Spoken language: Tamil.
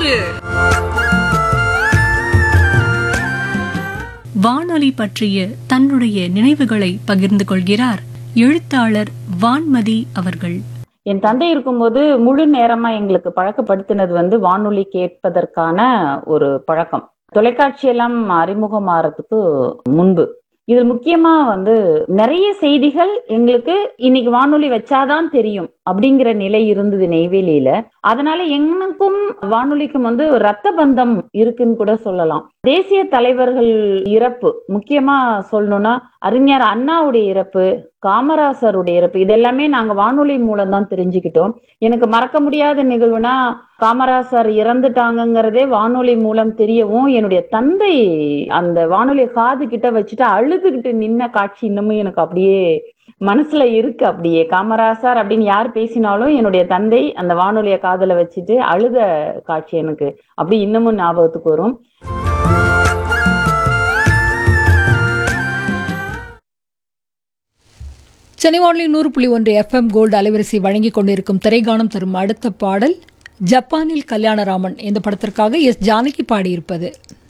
நூறு வானொலி பற்றிய தன்னுடைய நினைவுகளை பகிர்ந்து கொள்கிறார் எழுத்தாளர் வான்மதி அவர்கள் என் தந்தை இருக்கும்போது முழு நேரமா எங்களுக்கு பழக்கப்படுத்தினது வந்து வானொலி கேட்பதற்கான ஒரு பழக்கம் தொலைக்காட்சி எல்லாம் அறிமுகமாறதுக்கு முன்பு இதில் முக்கியமா வந்து நிறைய செய்திகள் எங்களுக்கு இன்னைக்கு வானொலி வச்சாதான் தெரியும் அப்படிங்கிற நிலை இருந்தது நெய்வேலியில அதனால எனக்கும் வானொலிக்கும் வந்து ஒரு ரத்த பந்தம் இருக்குன்னு கூட சொல்லலாம் தேசிய தலைவர்கள் இறப்பு முக்கியமா சொல்லணும்னா அறிஞர் அண்ணாவுடைய இறப்பு காமராசருடைய இறப்பு இதெல்லாமே நாங்க வானொலி மூலம் தான் தெரிஞ்சுக்கிட்டோம் எனக்கு மறக்க முடியாத நிகழ்வுனா காமராசர் இறந்துட்டாங்கங்கிறதே வானொலி மூலம் தெரியவும் என்னுடைய தந்தை அந்த வானொலி காது கிட்ட வச்சுட்டு அழுதுகிட்டு நின்ன காட்சி இன்னமும் எனக்கு அப்படியே மனசுல இருக்கு அப்படியே காமராசர் அப்படின்னு யார் பேசினாலும் என்னுடைய தந்தை அந்த வானொலிய காதுல வச்சுட்டு அழுத காட்சி எனக்கு அப்படி இன்னமும் ஞாபகத்துக்கு வரும் சென்னை வானொலி நூறு புள்ளி ஒன்று எஃப்எம் கோல்டு அலைவரிசை வழங்கிக் கொண்டிருக்கும் திரைகானம் தரும் அடுத்த பாடல் ஜப்பானில் கல்யாணராமன் இந்த படத்திற்காக எஸ் ஜானகி பாடியிருப்பது